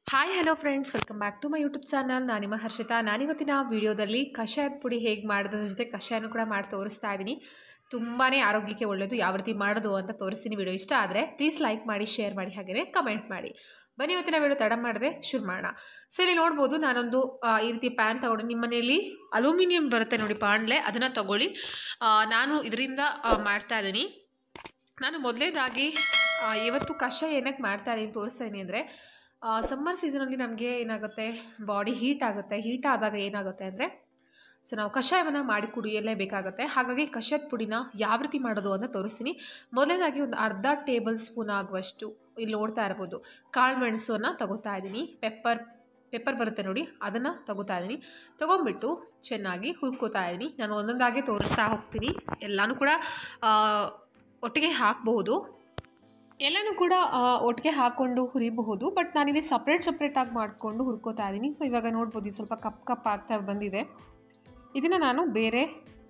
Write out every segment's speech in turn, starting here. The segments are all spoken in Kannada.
hi hello friends welcome back to my YouTube channel ನಾನು ನಿಮ್ಮ ಹರ್ಷಿತಾ ನಾನಿವತ್ತಿನ ವಿಡಿಯೋದಲ್ಲಿ ಕಷಾಯದ ಪುಡಿ ಹೇಗೆ ಮಾಡೋದ್ರ ಜೊತೆ ಕಷಾಯನೂ ಕೂಡ ಮಾಡಿ ತೋರಿಸ್ತಾ ಇದ್ದೀನಿ ತುಂಬಾ ಆರೋಗ್ಯಕ್ಕೆ ಒಳ್ಳೆಯದು ಯಾವ ರೀತಿ ಮಾಡೋದು ಅಂತ ತೋರಿಸ್ತೀನಿ ವಿಡಿಯೋ ಇಷ್ಟ ಆದರೆ ಪ್ಲೀಸ್ ಲೈಕ್ ಮಾಡಿ ಶೇರ್ ಮಾಡಿ ಹಾಗೆಯೇ ಕಮೆಂಟ್ ಮಾಡಿ ಬನ್ನಿ ಇವತ್ತಿನ ವಿಡಿಯೋ ತಡ ಮಾಡಿದೆ ಶುರು ಮಾಡೋಣ ಸೊ ಇಲ್ಲಿ ನೋಡ್ಬೋದು ನಾನೊಂದು ಆ, ಈ ರೀತಿ ಪ್ಯಾನ್ ತಗೊಂಡು ನಿಮ್ಮ ಮನೆಯಲ್ಲಿ ಅಲ್ಯೂಮಿನಿಯಂ ಬರುತ್ತೆ ನೋಡಿ ಬಾಣಲೆ ಅದನ್ನು ತಗೊಳ್ಳಿ ಆ, ನಾನು ಇದರಿಂದ ಮಾಡ್ತಾ ಇದ್ದೀನಿ ನಾನು ಮೊದಲನೇದಾಗಿ ಇವತ್ತು ಕಷಾಯ ಏನಕ್ಕೆ ಮಾಡ್ತಾ ಇದ್ದೀನಿ ತೋರಿಸ್ತಾ ಇದ್ದೀನಿ ಅಂದರೆ ಸಮ್ಮರ್ ಸೀಸನಲ್ಲಿ ನಮಗೆ ಏನಾಗುತ್ತೆ ಬಾಡಿ ಹೀಟ್ ಆಗುತ್ತೆ ಹೀಟ್ ಆದಾಗ ಏನಾಗುತ್ತೆ ಅಂದರೆ ಸೊ ನಾವು ಕಷಾಯವನ್ನು ಮಾಡಿ ಕುಡಿಯಲೇಬೇಕಾಗುತ್ತೆ ಹಾಗಾಗಿ ಕಷಾಯದ ಪುಡಿನ ಯಾವ ರೀತಿ ಮಾಡೋದು ಅಂತ ತೋರಿಸ್ತೀನಿ ಮೊದಲನೇದಾಗಿ ಒಂದು ಅರ್ಧ ಟೇಬಲ್ ಸ್ಪೂನ್ ಆಗುವಷ್ಟು ಇಲ್ಲಿ ನೋಡ್ತಾ ಇರ್ಬೋದು ಕಾಳು ಮೆಣಸನ್ನು ತಗೋತಾ ಇದ್ದೀನಿ ಪೆಪ್ಪರ್ ಪೆಪ್ಪರ್ ಬರುತ್ತೆ ನೋಡಿ ಅದನ್ನು ತಗೋತಾ ಇದ್ದೀನಿ ತೊಗೊಂಬಿಟ್ಟು ಚೆನ್ನಾಗಿ ಹುರ್ಕೋತಾ ಇದ್ದೀನಿ ನಾನು ಒಂದೊಂದಾಗಿ ತೋರಿಸ್ತಾ ಹೋಗ್ತೀನಿ ಎಲ್ಲನೂ ಕೂಡ ಆ, ಒಟ್ಟಿಗೆ ಹಾಕಬಹುದು ಎಲ್ಲನೂ ಕೂಡ ಆ, ಒಟ್ಟಿಗೆ ಹಾಕ್ಕೊಂಡು ಹುರಿಬಹುದು ಬಟ್ ನಾನಿಲ್ಲಿ ಸಪ್ರೇಟ್ ಸಪ್ರೇಟಾಗಿ ಮಾಡಿಕೊಂಡು ಹುರ್ಕೋತಾ ಇದ್ದೀನಿ ಸೊ ಇವಾಗ ನೋಡ್ಬೋದು ಇದು ಸ್ವಲ್ಪ ಕಪ್ ಕಪ್ ಆಗ್ತಾ ಬಂದಿದೆ ಇದನ್ನು ನಾನು ಬೇರೆ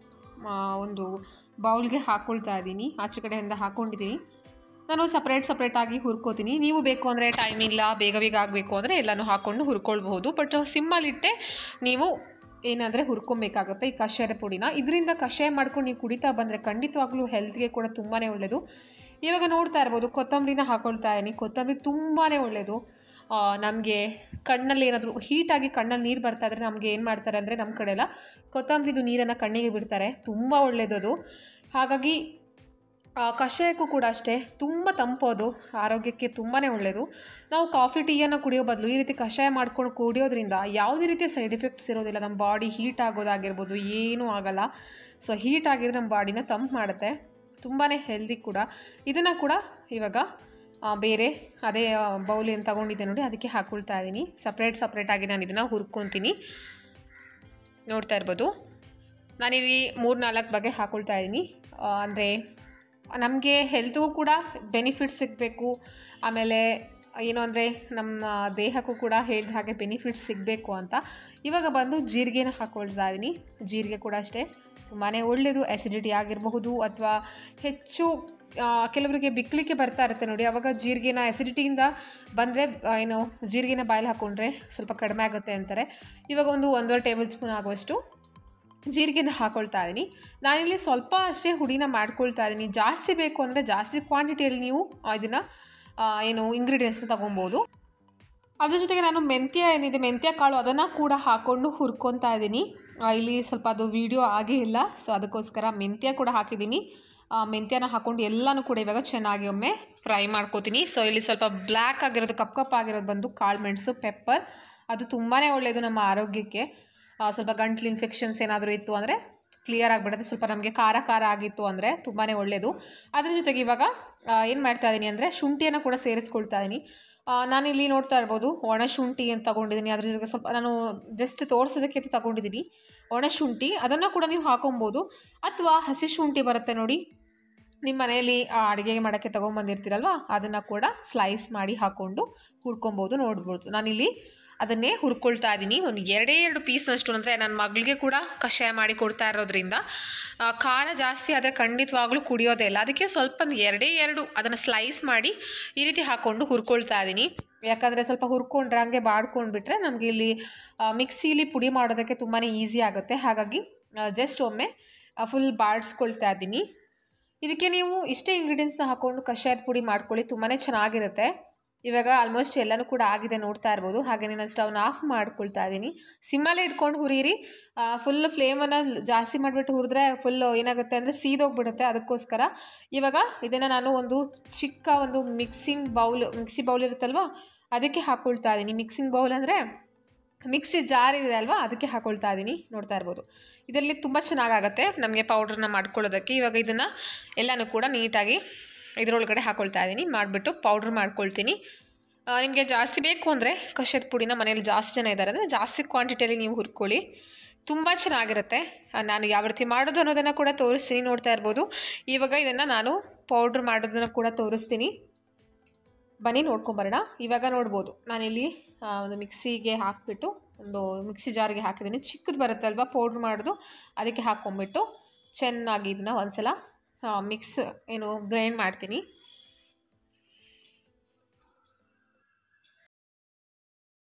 ಆ, ಒಂದು ಬೌಲ್ಗೆ ಹಾಕ್ಕೊಳ್ತಾ ಇದ್ದೀನಿ ಆಚೆ ಕಡೆಯಿಂದ ಹಾಕ್ಕೊಂಡಿದ್ದೀನಿ ನಾನು ಸಪ್ರೇಟ್ ಸಪ್ರೇಟಾಗಿ ಹುರ್ಕೋತೀನಿ ನೀವು ಬೇಕು ಅಂದರೆ ಟೈಮ್ ಇಲ್ಲ ಬೇಗ ಬೇಗ ಆಗಬೇಕು ಅಂದರೆ ಎಲ್ಲನೂ ಹಾಕ್ಕೊಂಡು ಹುರ್ಕೊಳ್ಬಹುದು ಬಟ್ ಸಿಮ್ಮಲ್ಲಿಟ್ಟೆ ನೀವು ಏನಾದರೆ ಹುರ್ಕೊಬೇಕಾಗುತ್ತೆ ಈ ಕಷಾಯದ ಪುಡಿನ ಇದರಿಂದ ಕಷಾಯ ಮಾಡ್ಕೊಂಡು ನೀವು ಕುಡಿತಾ ಬಂದರೆ ಖಂಡಿತವಾಗ್ಲೂ ಹೆಲ್ತ್ಗೆ ಕೂಡ ತುಂಬಾ ಒಳ್ಳೆಯದು ಇವಾಗ ನೋಡ್ತಾ ಇರ್ಬೋದು ಕೊತ್ತಂಬರಿನ ಹಾಕೊಳ್ತಾ ಇದ್ದೀನಿ ಕೊತ್ತಂಬರಿ ತುಂಬಾ ಒಳ್ಳೆಯದು ನಮಗೆ ಕಣ್ಣಲ್ಲಿ ಏನಾದರೂ ಹೀಟಾಗಿ ಕಣ್ಣಲ್ಲಿ ನೀರು ಬರ್ತಾ ಇದ್ರೆ ನಮಗೆ ಏನು ಮಾಡ್ತಾರೆ ಅಂದರೆ ನಮ್ಮ ಕಡೆ ಎಲ್ಲ ಕೊತ್ತಂಬರಿದು ನೀರನ್ನು ಕಣ್ಣಿಗೆ ಬಿಡ್ತಾರೆ ತುಂಬ ಒಳ್ಳೆಯದು ಅದು ಹಾಗಾಗಿ ಆ, ಕಷಾಯಕ್ಕೂ ಕೂಡ ಅಷ್ಟೇ ತುಂಬ ತಂಪೋದು ಆರೋಗ್ಯಕ್ಕೆ ತುಂಬಾ ಒಳ್ಳೆಯದು ನಾವು ಕಾಫಿ ಟೀಯನ್ನು ಕುಡಿಯೋ ಬದಲು ಈ ರೀತಿ ಕಷಾಯ ಮಾಡ್ಕೊಂಡು ಕುಡಿಯೋದ್ರಿಂದ ಯಾವುದೇ ರೀತಿಯ ಸೈಡ್ ಎಫೆಕ್ಟ್ಸ್ ಇರೋದಿಲ್ಲ ನಮ್ಮ ಬಾಡಿ ಹೀಟ್ ಆಗೋದಾಗಿರ್ಬೋದು ಏನೂ ಆಗಲ್ಲ ಸೊ ಹೀಟ್ ಆಗಿದ್ರೆ ನಮ್ಮ ಬಾಡಿನ ತಂಪು ಮಾಡುತ್ತೆ ತುಂಬಾ ಹೆಲ್ದಿ ಕೂಡ ಇದನ್ನು ಕೂಡ ಇವಾಗ ಆ, ಬೇರೆ ಅದೇ ಬೌಲ್ ಏನು ತಗೊಂಡಿದ್ದೆ ನೋಡಿ ಅದಕ್ಕೆ ಹಾಕ್ಕೊಳ್ತಾ ಇದ್ದೀನಿ ಸಪ್ರೇಟ್ ಸಪ್ರೇಟಾಗಿ ನಾನು ಇದನ್ನು ಹುರ್ಕೊತೀನಿ ನೋಡ್ತಾ ಇರ್ಬೋದು ನಾನಿಲ್ಲಿ ಮೂರು ನಾಲ್ಕು ಬಗೆ ಹಾಕ್ಕೊಳ್ತಾ ಇದ್ದೀನಿ ಅಂದರೆ ನಮಗೆ ಹೆಲ್ತ್ಗೂ ಕೂಡ ಬೆನಿಫಿಟ್ ಸಿಗಬೇಕು ಆಮೇಲೆ ಏನು ಅಂದರೆ ನಮ್ಮ ದೇಹಕ್ಕೂ ಕೂಡ ಹೇಳಿದ ಹಾಗೆ ಬೆನಿಫಿಟ್ಸ್ ಸಿಗಬೇಕು ಅಂತ ಇವಾಗ ಬಂದು ಜೀರಿಗೆನ ಹಾಕ್ಕೊಳ್ತಾ ಇದ್ದೀನಿ ಜೀರಿಗೆ ಕೂಡ ಅಷ್ಟೇ ತುಂಬಾ ಒಳ್ಳೆಯದು ಆ್ಯಸಿಡಿಟಿ ಆಗಿರಬಹುದು ಅಥವಾ ಹೆಚ್ಚು ಆ, ಕೆಲವರಿಗೆ ಬಿಕ್ಕಳಿಕೆ ಬರ್ತಾ ಇರುತ್ತೆ ನೋಡಿ ಅವಾಗ ಜೀರಿಗೆನ ಆ್ಯಸಿಡಿಟಿಯಿಂದ ಬಂದರೆ ಏನು ಜೀರಿಗೆನ ಬಾಯಲ್ಲಿ ಹಾಕ್ಕೊಂಡ್ರೆ ಸ್ವಲ್ಪ ಕಡಿಮೆ ಆಗುತ್ತೆ ಅಂತಾರೆ ಇವಾಗ ಒಂದು ಒಂದೂವರೆ ಟೇಬಲ್ ಸ್ಪೂನ್ ಆಗುವಷ್ಟು ಜೀರಿಗೆನ ಹಾಕ್ಕೊಳ್ತಾ ಇದ್ದೀನಿ ನಾನಿಲ್ಲಿ ಸ್ವಲ್ಪ ಅಷ್ಟೇ ಹುಡಿನ ಮಾಡ್ಕೊಳ್ತಾ ಇದ್ದೀನಿ ಜಾಸ್ತಿ ಬೇಕು ಅಂದರೆ ಜಾಸ್ತಿ ಕ್ವಾಂಟಿಟಿಯಲ್ಲಿ ನೀವು ಇದನ್ನು ಏನು ಇಂಗ್ರೀಡಿಯೆಂಟ್ಸ್ನ ತೊಗೊಬೋದು ಅದ್ರ ಜೊತೆಗೆ ನಾನು ಮೆಂತ್ಯ ಏನಿದೆ ಮೆಂತ್ಯ ಕಾಳು ಅದನ್ನು ಕೂಡ ಹಾಕ್ಕೊಂಡು ಹುರ್ಕೊತಾ ಇದ್ದೀನಿ ಆ, ಇಲ್ಲಿ ಸ್ವಲ್ಪ ಅದು ವೀಡಿಯೋ ಆಗೇ ಇಲ್ಲ ಸೊ ಅದಕ್ಕೋಸ್ಕರ ಮೆಂತ್ಯ ಕೂಡ ಹಾಕಿದ್ದೀನಿ ಆ, ಮೆಂತ್ಯನ ಹಾಕ್ಕೊಂಡು ಎಲ್ಲನೂ ಕೂಡ ಇವಾಗ ಚೆನ್ನಾಗಿ ಒಮ್ಮೆ ಫ್ರೈ ಮಾಡ್ಕೋತೀನಿ ಸೊ ಇಲ್ಲಿ ಸ್ವಲ್ಪ ಬ್ಲ್ಯಾಕ್ ಆಗಿರೋದು ಕಪ್ ಕಪ್ ಆಗಿರೋದು ಬಂದು ಕಾಳು ಮೆಣಸು ಪೆಪ್ಪರ್ ಅದು ತುಂಬಾ ಒಳ್ಳೆಯದು ನಮ್ಮ ಆರೋಗ್ಯಕ್ಕೆ ಆ, ಸ್ವಲ್ಪ ಗಂಟ್ಲು ಇನ್ಫೆಕ್ಷನ್ಸ್ ಏನಾದರೂ ಇತ್ತು ಅಂದರೆ ಕ್ಲಿಯರ್ ಆಗಿಬಿಡುತ್ತೆ ಸ್ವಲ್ಪ ನಮಗೆ ಖಾರ ಖಾರ ಆಗಿತ್ತು ಅಂದರೆ ತುಂಬಾ ಒಳ್ಳೆಯದು ಅದ್ರ ಜೊತೆಗೆ ಇವಾಗ ಏನು ಮಾಡ್ತಾ ಇದ್ದೀನಿ ಅಂದರೆ ಶುಂಠಿಯನ್ನು ಕೂಡ ಸೇರಿಸ್ಕೊಳ್ತಾ ಇದ್ದೀನಿ ಆ, ನಾನಿಲ್ಲಿ ನೋಡ್ತಾ ಇರ್ಬೋದು ಒಣ ಶುಂಠಿ ಅಂತ ತಗೊಂಡಿದ್ದೀನಿ ಅದ್ರ ಜೊತೆಗೆ ಸ್ವಲ್ಪ ನಾನು ಜಸ್ಟ್ ತೋರಿಸೋದಕ್ಕೆ ಅಂತ ತಗೊಂಡಿದ್ದೀನಿ ಒಣ ಶುಂಠಿ ಅದನ್ನು ಕೂಡ ನೀವು ಹಾಕೊಬೋದು ಅಥವಾ ಹಸಿ ಶುಂಠಿ ಬರುತ್ತೆ ನೋಡಿ ನಿಮ್ಮ ಮನೆಯಲ್ಲಿ ಅಡುಗೆ ಮಾಡೋಕ್ಕೆ ತೊಗೊಂಬಂದಿರ್ತೀರಲ್ವ ಅದನ್ನು ಕೂಡ ಸ್ಲೈಸ್ ಮಾಡಿ ಹಾಕ್ಕೊಂಡು ಹುರ್ಕೊಬೋದು ನೋಡ್ಬೋದು ನಾನಿಲ್ಲಿ ಅದನ್ನೇ ಹುರ್ಕೊಳ್ತಾ ಇದ್ದೀನಿ ಒಂದು ಎರಡೇ ಎರಡು ಪೀಸ್ನಷ್ಟು ಅಂದರೆ ನನ್ನ ಮಗಳಿಗೆ ಕೂಡ ಕಷಾಯ ಮಾಡಿ ಕೊಡ್ತಾ ಇರೋದ್ರಿಂದ ಆ, ಖಾರ ಜಾಸ್ತಿ ಆದರೆ ಖಂಡಿತವಾಗ್ಲೂ ಕುಡಿಯೋದೇ ಇಲ್ಲ ಅದಕ್ಕೆ ಸ್ವಲ್ಪ ಒಂದು ಎರಡೇ ಎರಡು ಅದನ್ನು ಸ್ಲೈಸ್ ಮಾಡಿ ಈ ರೀತಿ ಹಾಕ್ಕೊಂಡು ಹುರ್ಕೊಳ್ತಾ ಇದ್ದೀನಿ ಯಾಕಂದರೆ ಸ್ವಲ್ಪ ಹುರ್ಕೊಂಡ್ರೆ ಹಂಗೆ ಬಾಡ್ಕೊಂಡ್ಬಿಟ್ರೆ ನಮಗೆ ಇಲ್ಲಿ ಮಿಕ್ಸಿಲಿ ಪುಡಿ ಮಾಡೋದಕ್ಕೆ ತುಂಬಾ ಈಸಿ ಆಗುತ್ತೆ ಹಾಗಾಗಿ ಜಸ್ಟ್ ಒಮ್ಮೆ ಫುಲ್ ಬಾಡಿಸ್ಕೊಳ್ತಾ ಇದ್ದೀನಿ ಇದಕ್ಕೆ ನೀವು ಇಷ್ಟೇ ಇಂಗ್ರೀಡಿಯೆಂಟ್ಸ್ನ ಹಾಕ್ಕೊಂಡು ಕಷಾಯದ ಪುಡಿ ಮಾಡ್ಕೊಳ್ಳಿ ತುಂಬಾ ಚೆನ್ನಾಗಿರುತ್ತೆ ಇವಾಗ ಆಲ್ಮೋಸ್ಟ್ ಎಲ್ಲನೂ ಕೂಡ ಆಗಿದೆ ನೋಡ್ತಾ ಇರ್ಬೋದು ಹಾಗೆ ನಾನು ಸ್ಟವ್ನ ಆಫ್ ಮಾಡ್ಕೊಳ್ತಾ ಇದ್ದೀನಿ ಸಿಮ್ಮಲ್ಲೇ ಇಟ್ಕೊಂಡು ಹುರಿಯಿರಿ ಫುಲ್ ಫ್ಲೇಮನ್ನು ಜಾಸ್ತಿ ಮಾಡಿಬಿಟ್ಟು ಹುರಿದ್ರೆ ಫುಲ್ ಏನಾಗುತ್ತೆ ಅಂದರೆ ಸೀದೋಗ್ಬಿಡುತ್ತೆ ಅದಕ್ಕೋಸ್ಕರ ಇವಾಗ ಇದನ್ನು ನಾನು ಒಂದು ಚಿಕ್ಕ ಒಂದು ಮಿಕ್ಸಿಂಗ್ ಬೌಲ್ ಮಿಕ್ಸಿ ಬೌಲ್ ಇರುತ್ತಲ್ವ ಅದಕ್ಕೆ ಹಾಕ್ಕೊಳ್ತಾ ಇದ್ದೀನಿ ಮಿಕ್ಸಿಂಗ್ ಬೌಲ್ ಅಂದರೆ ಮಿಕ್ಸಿ ಜಾರ್ ಇದೆ ಅಲ್ವಾ ಅದಕ್ಕೆ ಹಾಕ್ಕೊಳ್ತಾ ಇದ್ದೀನಿ ನೋಡ್ತಾ ಇರ್ಬೋದು ಇದರಲ್ಲಿ ತುಂಬ ಚೆನ್ನಾಗಾಗತ್ತೆ ನಮಗೆ ಪೌಡ್ರನ್ನ ಮಾಡ್ಕೊಳ್ಳೋದಕ್ಕೆ ಇವಾಗ ಇದನ್ನು ಎಲ್ಲನೂ ಕೂಡ ನೀಟಾಗಿ ಇದರೊಳಗಡೆ ಹಾಕ್ಕೊಳ್ತಾ ಇದ್ದೀನಿ ಮಾಡಿಬಿಟ್ಟು ಪೌಡ್ರ್ ಮಾಡ್ಕೊಳ್ತೀನಿ ನಿಮಗೆ ಜಾಸ್ತಿ ಬೇಕು ಅಂದರೆ ಕಷದ ಪುಡಿನ ಮನೇಲಿ ಜಾಸ್ತಿ ಜನ ಇದ್ದಾರೆ ಅಂದರೆ ಜಾಸ್ತಿ ಕ್ವಾಂಟಿಟಿಯಲ್ಲಿ ನೀವು ಹುರ್ಕೊಳ್ಳಿ ತುಂಬ ಚೆನ್ನಾಗಿರುತ್ತೆ ಆ, ನಾನು ಯಾವ ರೀತಿ ಮಾಡೋದು ಅನ್ನೋದನ್ನು ಕೂಡ ತೋರಿಸ್ತೀನಿ ನೋಡ್ತಾ ಇರ್ಬೋದು ಇವಾಗ ಇದನ್ನು ನಾನು ಪೌಡ್ರ್ ಮಾಡೋದನ್ನು ಕೂಡ ತೋರಿಸ್ತೀನಿ ಬನ್ನಿ ನೋಡ್ಕೊಂಬರೋಣ ಇವಾಗ ನೋಡ್ಬೋದು ನಾನಿಲ್ಲಿ ಆ, ಒಂದು ಮಿಕ್ಸಿಗೆ ಹಾಕಿಬಿಟ್ಟು ಒಂದು ಮಿಕ್ಸಿ ಜಾರಿಗೆ ಹಾಕಿದ್ದೀನಿ ಚಿಕ್ಕದು ಬರುತ್ತಲ್ವ ಪೌಡ್ರ್ ಮಾಡೋದು ಅದಕ್ಕೆ ಹಾಕ್ಕೊಂಬಿಟ್ಟು ಚೆನ್ನಾಗಿ ಇದನ್ನ ಒಂದ್ಸಲ ಮಿಕ್ಸ್ ಏನು ಗ್ರೈಂಡ್ ಮಾಡ್ತೀನಿ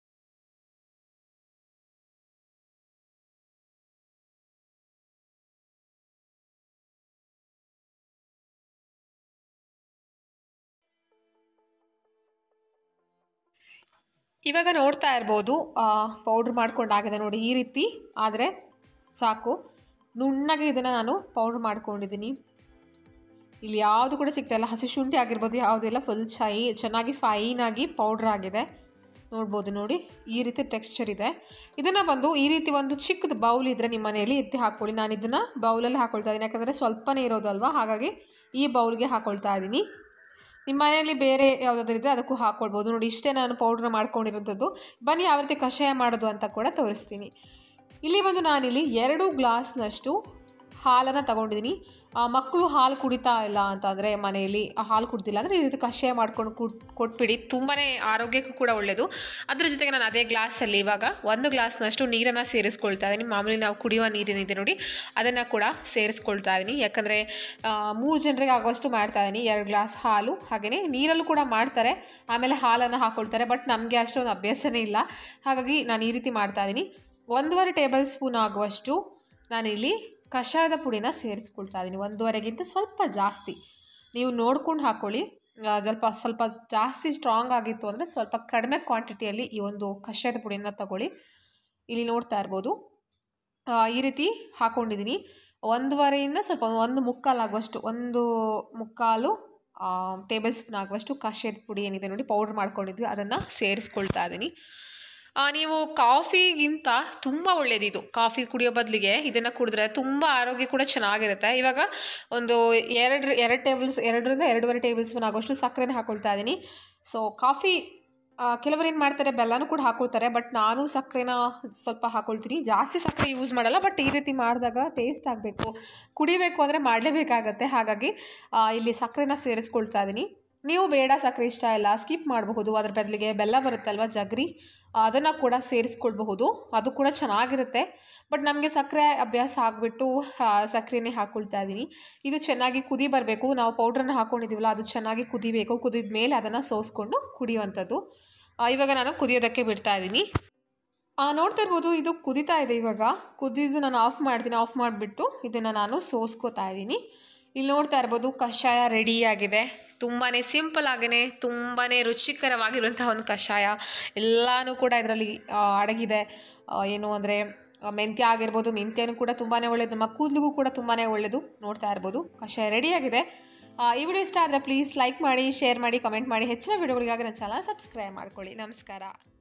ಇವಾಗ ನೋಡ್ತಾ ಇರ್ಬೋದು ಪೌಡ್ರ್ ಮಾಡ್ಕೊಂಡಾಗಿದೆ ನೋಡಿ ಈ ರೀತಿ ಆದರೆ ಸಾಕು ನುಣ್ಣಗೆ ಇದನ್ನು ನಾನು ಪೌಡ್ರ್ ಮಾಡ್ಕೊಂಡಿದ್ದೀನಿ ಇಲ್ಲಿ ಯಾವುದು ಕೂಡ ಸಿಗ್ತಾ ಇಲ್ಲ ಹಸಿ ಶುಂಠಿ ಆಗಿರ್ಬೋದು ಯಾವುದಿಲ್ಲ ಫುಲ್ ಚೈ ಚೆನ್ನಾಗಿ ಫೈನಾಗಿ ಪೌಡ್ರ್ ಆಗಿದೆ ನೋಡ್ಬೋದು ನೋಡಿ ಈ ರೀತಿ ಟೆಕ್ಸ್ಚರ್ ಇದೆ ಇದನ್ನು ಬಂದು ಈ ರೀತಿ ಒಂದು ಚಿಕ್ಕದು ಬೌಲ್ ಇದ್ದರೆ ನಿಮ್ಮ ಮನೆಯಲ್ಲಿ ಎತ್ತಿ ಹಾಕ್ಕೊಳ್ಳಿ ನಾನು ಇದನ್ನು ಬೌಲಲ್ಲಿ ಹಾಕ್ಕೊಳ್ತಾ ಇದ್ದೀನಿ ಯಾಕಂದರೆ ಸ್ವಲ್ಪನೇ ಇರೋದಲ್ವಾ ಹಾಗಾಗಿ ಈ ಬೌಲ್ಗೆ ಹಾಕ್ಕೊಳ್ತಾ ಇದ್ದೀನಿ ನಿಮ್ಮ ಮನೆಯಲ್ಲಿ ಬೇರೆ ಯಾವುದಾದ್ರೂ ಇದ್ದರೆ ಅದಕ್ಕೂ ಹಾಕ್ಕೊಳ್ಬೋದು ನೋಡಿ ಇಷ್ಟೇ ನಾನು ಪೌಡ್ರ್ ಮಾಡ್ಕೊಂಡಿರೋಂಥದ್ದು ಬನ್ನಿ ಯಾವ ರೀತಿ ಕಷಾಯ ಮಾಡೋದು ಅಂತ ಕೂಡ ತೋರಿಸ್ತೀನಿ ಇಲ್ಲಿ ಬಂದು ನಾನಿಲ್ಲಿ ಎರಡು ಗ್ಲಾಸ್ನಷ್ಟು ಹಾಲನ್ನು ತಗೊಂಡಿದ್ದೀನಿ ಮಕ್ಕಳು ಹಾಲು ಕುಡಿತಾ ಇಲ್ಲ ಅಂತಂದರೆ ಮನೆಯಲ್ಲಿ ಹಾಲು ಕುಡ್ತಿಲ್ಲ ಅಂದರೆ ಈ ರೀತಿ ಕಷಾಯ ಮಾಡ್ಕೊಂಡು ಕುಟ್ ಕೊಟ್ಬಿಡಿ ತುಂಬಾ ಆರೋಗ್ಯಕ್ಕೂ ಕೂಡ ಒಳ್ಳೆಯದು ಅದ್ರ ಜೊತೆಗೆ ನಾನು ಅದೇ ಗ್ಲಾಸಲ್ಲಿ ಇವಾಗ ಒಂದು ಗ್ಲಾಸ್ನಷ್ಟು ನೀರನ್ನು ಸೇರಿಸ್ಕೊಳ್ತಾ ಇದ್ದೀನಿ ಮಾಮೂಲಿ ನಾವು ಕುಡಿಯುವ ನೀರೇನಿದೆ ನೋಡಿ ಅದನ್ನು ಕೂಡ ಸೇರಿಸ್ಕೊಳ್ತಾ ಇದ್ದೀನಿ ಯಾಕಂದರೆ ಮೂರು ಜನರಿಗೆ ಆಗುವಷ್ಟು ಮಾಡ್ತಾ ಇದ್ದೀನಿ ಎರಡು ಗ್ಲಾಸ್ ಹಾಲು ಹಾಗೆಯೇ ನೀರಲ್ಲೂ ಕೂಡ ಮಾಡ್ತಾರೆ ಆಮೇಲೆ ಹಾಲನ್ನು ಹಾಕ್ಕೊಳ್ತಾರೆ ಬಟ್ ನಮಗೆ ಅಷ್ಟೊಂದು ಅಭ್ಯಾಸನೇ ಇಲ್ಲ ಹಾಗಾಗಿ ನಾನು ಈ ರೀತಿ ಮಾಡ್ತಾ ಇದ್ದೀನಿ ಒಂದೂವರೆ ಟೇಬಲ್ ಸ್ಪೂನ್ ಆಗುವಷ್ಟು ನಾನಿಲ್ಲಿ ಕಷಾಯದ ಪುಡಿನ ಸೇರಿಸ್ಕೊಳ್ತಾ ಇದ್ದೀನಿ ಒಂದೂವರೆಗಿಂತ ಸ್ವಲ್ಪ ಜಾಸ್ತಿ ನೀವು ನೋಡ್ಕೊಂಡು ಹಾಕ್ಕೊಳ್ಳಿ ಸ್ವಲ್ಪ ಸ್ವಲ್ಪ ಜಾಸ್ತಿ ಸ್ಟ್ರಾಂಗ್ ಆಗಿತ್ತು ಅಂದರೆ ಸ್ವಲ್ಪ ಕಡಿಮೆ ಕ್ವಾಂಟಿಟಿಯಲ್ಲಿ ಈ ಒಂದು ಕಷಾಯದ ಪುಡಿನ ತಗೊಳ್ಳಿ ಇಲ್ಲಿ ನೋಡ್ತಾ ಇರ್ಬೋದು ಈ ರೀತಿ ಹಾಕ್ಕೊಂಡಿದ್ದೀನಿ ಒಂದೂವರೆಯಿಂದ ಸ್ವಲ್ಪ ಒಂದು ಮುಕ್ಕಾಲು ಆಗುವಷ್ಟು ಒಂದು ಮುಕ್ಕಾಲು ಟೇಬಲ್ ಸ್ಪೂನ್ ಆಗುವಷ್ಟು ಕಷಾಯದ ಪುಡಿ ಏನಿದೆ ನೋಡಿ ಪೌಡ್ರ್ ಮಾಡ್ಕೊಂಡಿದ್ವಿ ಅದನ್ನು ಸೇರಿಸ್ಕೊಳ್ತಾ ಇದ್ದೀನಿ ನೀವು ಕಾಫಿಗಿಂತ ತುಂಬ ಒಳ್ಳೆಯದಿದು ಕಾಫಿ ಕುಡಿಯೋ ಬದಲಿಗೆ ಇದನ್ನು ಕುಡಿದ್ರೆ ತುಂಬ ಆರೋಗ್ಯ ಕೂಡ ಚೆನ್ನಾಗಿರುತ್ತೆ ಇವಾಗ ಒಂದು ಎರಡು ಎರಡು ಟೇಬಲ್ಸ್ ಎರಡರಿಂದ ಎರಡೂವರೆ ಟೇಬಲ್ ಸ್ಪೂನ್ ಆಗೋಷ್ಟು ಸಕ್ಕರೆನ ಹಾಕ್ಕೊಳ್ತಾ ಇದ್ದೀನಿ ಸೊ ಕಾಫಿ ಕೆಲವರು ಏನು ಮಾಡ್ತಾರೆ ಬೆಲ್ಲನೂ ಕೂಡ ಹಾಕ್ಕೊಳ್ತಾರೆ ಬಟ್ ನಾನು ಸಕ್ಕರೆನ ಸ್ವಲ್ಪ ಹಾಕ್ಕೊಳ್ತೀನಿ ಜಾಸ್ತಿ ಸಕ್ಕರೆ ಯೂಸ್ ಮಾಡಲ್ಲ ಬಟ್ ಈ ರೀತಿ ಮಾಡಿದಾಗ ಟೇಸ್ಟ್ ಆಗಬೇಕು ಕುಡಿಬೇಕು ಅಂದರೆ ಮಾಡಲೇಬೇಕಾಗತ್ತೆ ಹಾಗಾಗಿ ಇಲ್ಲಿ ಸಕ್ಕರೆನ ಸೇರಿಸ್ಕೊಳ್ತಾ ಇದ್ದೀನಿ ನೀವು ಬೇಡ ಸಕ್ಕರೆ ಇಷ್ಟ ಇಲ್ಲ ಸ್ಕಿಪ್ ಮಾಡಬಹುದು ಅದ್ರ ಬದಲಿಗೆ ಬೆಲ್ಲ ಬರುತ್ತಲ್ವ ಜಗ್ರಿ ಅದನ್ನು ಕೂಡ ಸೇರಿಸ್ಕೊಳ್ಬಹುದು ಅದು ಕೂಡ ಚೆನ್ನಾಗಿರುತ್ತೆ ಬಟ್ ನಮಗೆ ಸಕ್ಕರೆ ಅಭ್ಯಾಸ ಆಗಿಬಿಟ್ಟು ಸಕ್ಕರೆನೇ ಹಾಕ್ಕೊಳ್ತಾ ಇದ್ದೀನಿ ಇದು ಚೆನ್ನಾಗಿ ಕುದಿ ಬರಬೇಕು ನಾವು ಪೌಡ್ರನ್ನ ಹಾಕ್ಕೊಂಡಿದ್ದೀವಲ್ಲ ಅದು ಚೆನ್ನಾಗಿ ಕುದಿಬೇಕು ಕುದಿದ ಮೇಲೆ ಅದನ್ನು ಸೋಸ್ಕೊಂಡು ಕುಡಿಯುವಂಥದ್ದು ಇವಾಗ ನಾನು ಕುದಿಯೋದಕ್ಕೆ ಬಿಡ್ತಾ ಇದ್ದೀನಿ ನೋಡ್ತಾ ಇರ್ಬೋದು ಇದು ಕುದಿತಾ ಇದೆ ಇವಾಗ ಕುದಿದು ನಾನು ಆಫ್ ಮಾಡ್ತೀನಿ ಆಫ್ ಮಾಡಿಬಿಟ್ಟು ಇದನ್ನು ನಾನು ಸೋಸ್ಕೋತಾ ಇದ್ದೀನಿ ಇಲ್ಲಿ ನೋಡ್ತಾ ಇರ್ಬೋದು ಕಷಾಯ ರೆಡಿಯಾಗಿದೆ ತುಂಬಾ ಸಿಂಪಲ್ ಆಗೇ ತುಂಬಾ ರುಚಿಕರವಾಗಿರುವಂಥ ಒಂದು ಕಷಾಯ ಎಲ್ಲನೂ ಕೂಡ ಇದರಲ್ಲಿ ಅಡಗಿದೆ ಏನು ಅಂದರೆ ಮೆಂತ್ಯ ಆಗಿರ್ಬೋದು ಮೆಂತ್ಯನೂ ಕೂಡ ತುಂಬಾ ಒಳ್ಳೆಯದು ನಮ್ಮ ಕೂದಲಿಗೂ ಕೂಡ ತುಂಬಾ ಒಳ್ಳೆಯದು ನೋಡ್ತಾ ಇರ್ಬೋದು ಕಷಾಯ ರೆಡಿಯಾಗಿದೆ ಈ ವಿಡಿಯೋ ಇಷ್ಟ ಆದರೆ ಪ್ಲೀಸ್ ಲೈಕ್ ಮಾಡಿ ಶೇರ್ ಮಾಡಿ ಕಮೆಂಟ್ ಮಾಡಿ ಹೆಚ್ಚಿನ ವಿಡಿಯೋಗಳಿಗಾಗಿ ನನ್ನ ಚಾನಲ್ ಸಬ್ಸ್ಕ್ರೈಬ್ ಮಾಡ್ಕೊಳ್ಳಿ ನಮಸ್ಕಾರ